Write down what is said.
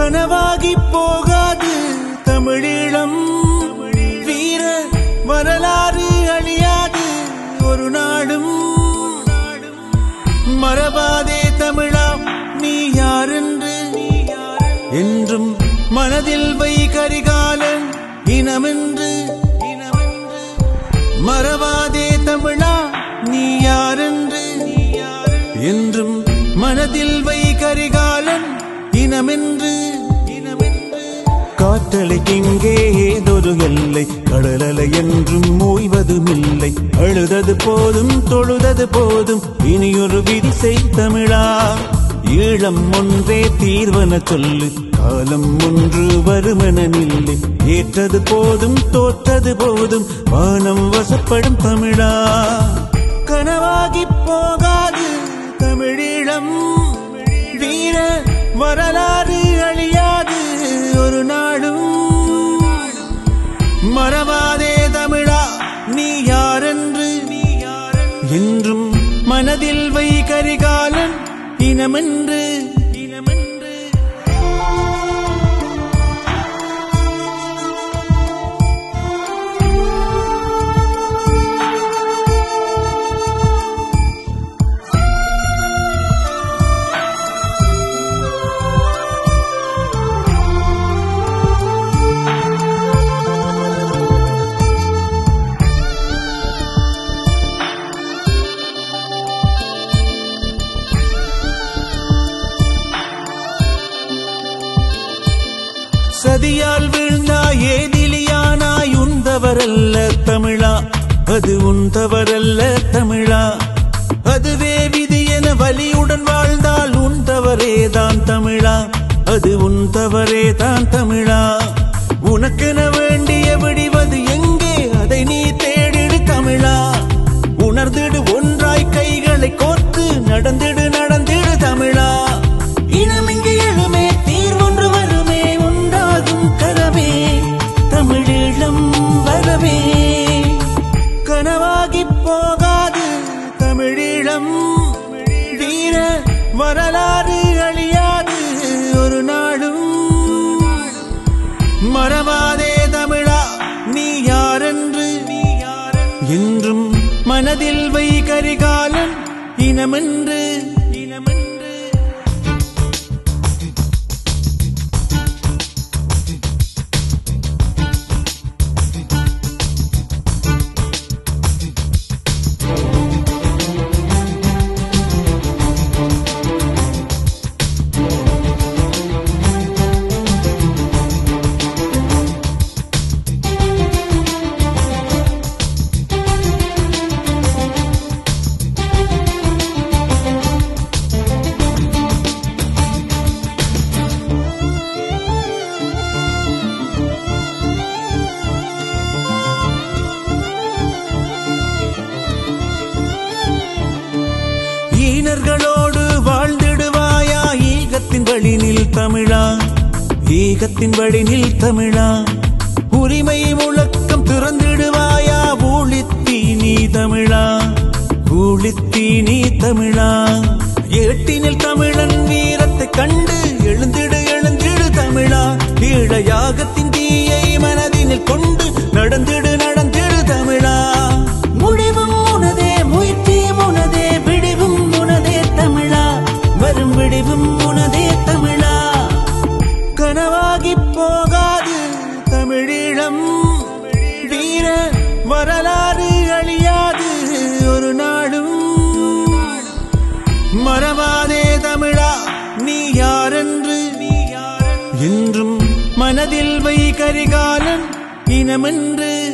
கனவாகி போகாது தமிழீழம் வீர வரலாறு அழியாது ஒரு நாடும் மறவாதே தமிழா நீ யாரென்று என்றும் மனதில் வை கரிகாலன் இனமென்று மறவாதே தமிழா நீ யாரென்று என்றும் மனதில் வை கரிகாலன் இனமென்று காற்றலைக்கிங்கே ஏதொரு எல்லை கடலலை என்றும் ஓய்வதுமில்லை அழுதது போதும் தொழுதது போதும் இனியொரு விதி செய் தமிழா ஈழம் ஒன்றே தீர்வன சொல்லு காலம் ஒன்று வருமென நில்லை ஏற்றது போதும் தோற்றது போதும் வானம் வசப்படும் தமிழா கனவாகி போகாது தமிழீழம் வீர வரலாறு அழியாது ஒரு நாடும் மறவாதே தமிழா நீ யாரென்று என்றும் மனதில் வை கரிகாலன் இனமென்று இனமென்று சதியால் வீழ்ந்தாய் ஏதிலியானாய் உந்தவரல்ல தமிழா அது உந்தவரல்ல தமிழா அதுவே விதி என வலியுடன் வாழ்ந்தால் உந்தவரேதான் தமிழா அது உந்தவரேதான் தமிழா உனக்கென வேண்டிய விடிவது எங்கே அதை நீ தேடிடு தமிழா உணர்ந்திடு ஒன்றாய் கைகளை கோர்த்து நடந்திடு நடந்திடு தமிழா இனமிங்கு எழுமே தீர்வொன்று வருமே உண்டாகும் கரவே தமிழீழம் வரவே கனவாகி போகாது தமிழீழம் வீர வரலாறு அழியாது ஒரு நாடும் மறவாதே தமிழா நீ யாரென்று என்றும் மனதில் வை கரிகாலன் இனமென்று இனமென்று ஈனர்களோடு வாழ்ந்திடுவாயா ஈகத்தின் வழினில் தமிழா ஈகத்தின் வழினில் தமிழா உரிமை முழக்கம் திறந்திடுவாயா ஊழித்தீ நீ தமிழா ஊழித்தீ நீ தமிழா ஏட்டினில் தமிழன் வீரத்தை கண்டு எழுந்திடு எழுந்திடு தமிழா ஈழ யாகத்தின் தீயை மனதினில் கொண்டு நடந்திடு நடந்திடு தமிழா முடிவும் உனதே முயற்சி உனதே விடிவும் உனதே தமிழா வரும் விடிவும் உனதே தமிழா கனவாகி போகாது தமிழீழம் வீர வரலாறு அழியாது ஒரு நாடும் மறவாதே தமிழா நீ யாரென்று என்றும் மனதில் வை கரிகாலன் இனமென்று